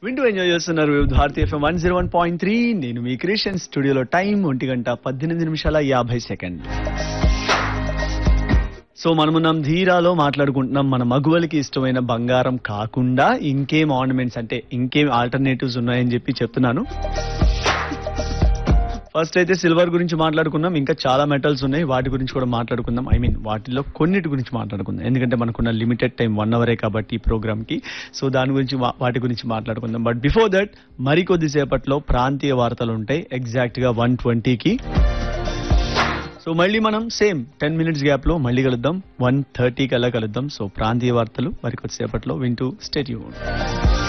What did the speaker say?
వింటూ ఎంజాయ్ చేస్తున్నారు వివిధ భారతీయ FM one zero one point three నేను మీ క్రియేషన్ స్టూడియోలో టైం ఒంటి గంట పద్దెనిమిది నిమిషాల యాభై సెకండ్ సో మనమున్నాం ధీరాలో మాట్లాడుకుంటున్నాం మన మగువలకి ఇష్టమైన బంగారం కాకుండా ఇంకేం ఆర్నమెంట్స్ అంటే ఇంకేం ఆల్టర్నేటివ్స్ ఉన్నాయని చెప్పి చెప్తున్నాను ఫస్ట్ అయితే సిల్వర్ గురించి మాట్లాడుకున్నాం ఇంకా చాలా మెటల్స్ ఉన్నాయి వాటి గురించి కూడా మాట్లాడుకుందాం ఐ మీన్ వాటిలో కొన్నిటి గురించి మాట్లాడుకుందాం ఎందుకంటే మనకున్న లిమిటెడ్ టైం వన్ అవరే కాబట్టి ఈ ప్రోగ్రామ్ కి సో దాని గురించి మా- వాటి గురించి మాట్లాడుకుందాం బట్ బిఫోర్ దట్ మరికొద్ది సేపట్లో ప్రాంతీయ వార్తలు ఉంటాయి ఎగ్జాక్ట్ గా వన్ ట్వంటీకి సో మళ్ళీ మనం సేమ్ టెన్ మినిట్స్ గ్యాప్ లో మళ్ళీ కలుద్దాం వన్ థర్టీకి అలా కలుద్దాం సో ప్రాంతీయ వార్తలు మరికొద్ది సేపట్లో వింటూ స్టేట్యూన్